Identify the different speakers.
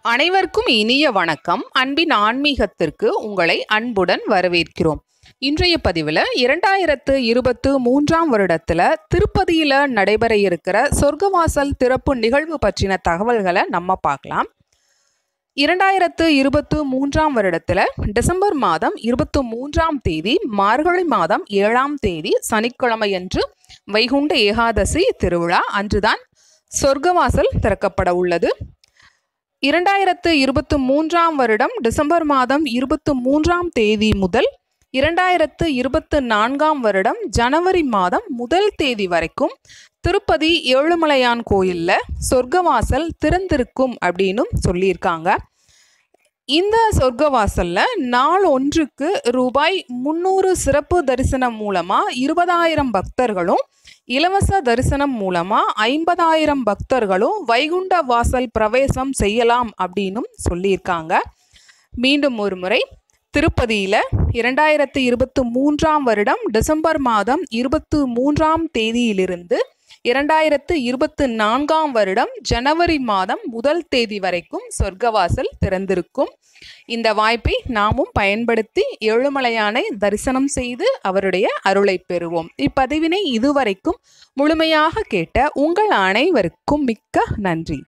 Speaker 1: அனைவருக்கும் இனிய வணக்கம் அன்பின் ஆன்மீகத்திற்கு உங்களை அன்புடன் வரவேற்கிறோம் இன்றைய பதிவில் இரண்டாயிரத்து இருபத்து மூன்றாம் வருடத்தில் திருப்பதியில் நடைபெற இருக்கிற சொர்க்கவாசல் திறப்பு நிகழ்வு பற்றின தகவல்களை நம்ம பார்க்கலாம் இரண்டாயிரத்து இருபத்து மூன்றாம் வருடத்தில் டிசம்பர் மாதம் இருபத்து மூன்றாம் தேதி மார்கழி மாதம் ஏழாம் தேதி சனிக்கிழமையன்று வைகுண்ட ஏகாதசி திருவிழா அன்றுதான் சொர்க்கவாசல் திறக்கப்பட உள்ளது இரண்டாயிரத்து இருபத்து மூன்றாம் வருடம் டிசம்பர் மாதம் இருபத்து மூன்றாம் தேதி முதல் இரண்டாயிரத்து இருபத்து நான்காம் வருடம் ஜனவரி மாதம் முதல் தேதி வரைக்கும் திருப்பதி ஏழுமலையான் கோயிலில் சொர்க்கவாசல் திறந்திருக்கும் அப்படின்னும் சொல்லியிருக்காங்க இந்த சொர்க்கவாசலில் நாள் ஒன்றுக்கு ரூபாய் முந்நூறு சிறப்பு தரிசனம் மூலமாக இருபதாயிரம் பக்தர்களும் இலவச தரிசனம் மூலமாக ஐம்பதாயிரம் பக்தர்களும் வைகுண்ட வாசல் பிரவேசம் செய்யலாம் அப்படின்னும் சொல்லியிருக்காங்க மீண்டும் ஒரு முறை திருப்பதியில் இரண்டாயிரத்து இருபத்து மூன்றாம் வருடம் டிசம்பர் மாதம் இருபத்து மூன்றாம் தேதியிலிருந்து இரண்டாயிரத்து இருபத்து நான்காம் வருடம் ஜனவரி மாதம் முதல் தேதி வரைக்கும் சொர்க்கவாசல் திறந்திருக்கும் இந்த வாய்ப்பை நாமும் பயன்படுத்தி ஏழுமலையானை தரிசனம் செய்து அவருடைய அருளை பெறுவோம் இப்பதிவினை இதுவரைக்கும் முழுமையாக கேட்ட உங்கள் அனைவருக்கும் மிக்க நன்றி